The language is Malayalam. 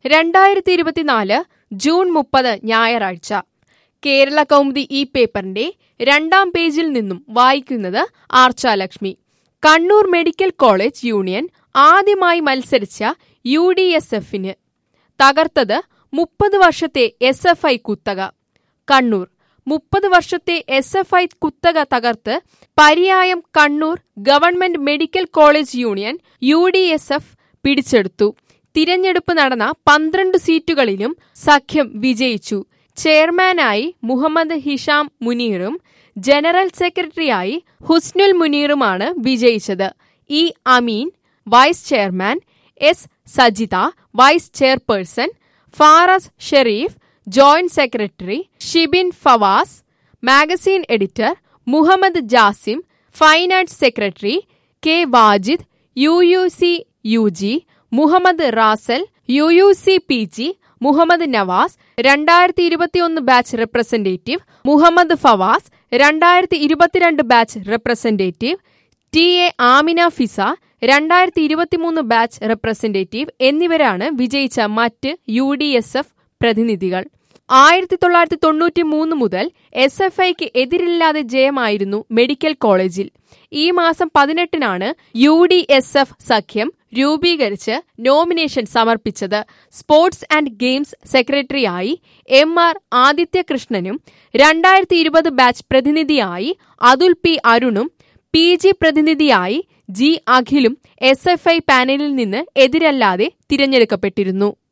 രണ്ടായിരത്തി ഇരുപത്തിനാല് ജൂൺ മുപ്പത് ഞായറാഴ്ച കേരള കൗമുദി ഈ പേപ്പറിന്റെ രണ്ടാം പേജിൽ നിന്നും വായിക്കുന്നത് Archalakshmi Kannur medical college union ആദ്യമായി മത്സരിച്ച യു ഡി എസ് എഫിന് തകർത്തത് മുപ്പത് വർഷത്തെ എസ് എഫ് ഐ കുത്തക കണ്ണൂർ മുപ്പത് വർഷത്തെ എസ് എഫ് ഐ കുത്തക തകർത്ത് പര്യായം Kannur government medical college union U D S F പിടിച്ചെടുത്തു തിരഞ്ഞെടുപ്പ് നടന്ന പന്ത്രണ്ട് സീറ്റുകളിലും സഖ്യം വിജയിച്ചു ചെയർമാനായി മുഹമ്മദ് ഹിഷാം മുനീറും ജനറൽ സെക്രട്ടറിയായി ഹുസ്നുൽ മുനീറുമാണ് വിജയിച്ചത് E Ameen vice chairman S Sajitha vice chairperson Faras Sharif joint secretary Shibin Fawas magazine editor Muhammad Jasim finance secretary K Wajid U U C U G Muhammad Rasal U U C P G Muhammad Navas രണ്ടായിരത്തി ഇരുപത്തിയൊന്ന് ബാച്ച് റെപ്രസെന്റേറ്റീവ് മുഹമ്മദ് ഫവാസ് രണ്ടായിരത്തി ഇരുപത്തിരണ്ട് batch representative T A Amina Fiza രണ്ടായിരത്തി ഇരുപത്തിമൂന്ന് ബാച്ച് റെപ്രസെന്റേറ്റീവ് എന്നിവരാണ് വിജയിച്ച മറ്റ് യു ഡി എസ് എഫ് പ്രതിനിധികൾ ആയിരത്തി തൊള്ളായിരത്തി തൊണ്ണൂറ്റി മൂന്ന് മുതൽ എസ് എഫ് ഐക്ക് എതിരില്ലാതെ ജയമായിരുന്നു മെഡിക്കൽ കോളേജിൽ ഈ മാസം പതിനെട്ടിനാണ് യു ഡി എസ് എഫ് സഖ്യം രൂപീകരിച്ച് നോമിനേഷൻ സമർപ്പിച്ചത് സ്പോർട്സ് ആൻഡ് ഗെയിംസ് സെക്രട്ടറിയായി എം ആർ ആദിത്യകൃഷ്ണനും രണ്ടായിരത്തി ഇരുപത് ബാച്ച് പ്രതിനിധിയായി അതുൽ പി അരുണും പി ജി പ്രതിനിധിയായി ജി അഖിലും എസ് എഫ് ഐ പാനലിൽ നിന്ന് എതിരല്ലാതെ തിരഞ്ഞെടുക്കപ്പെട്ടിരുന്നു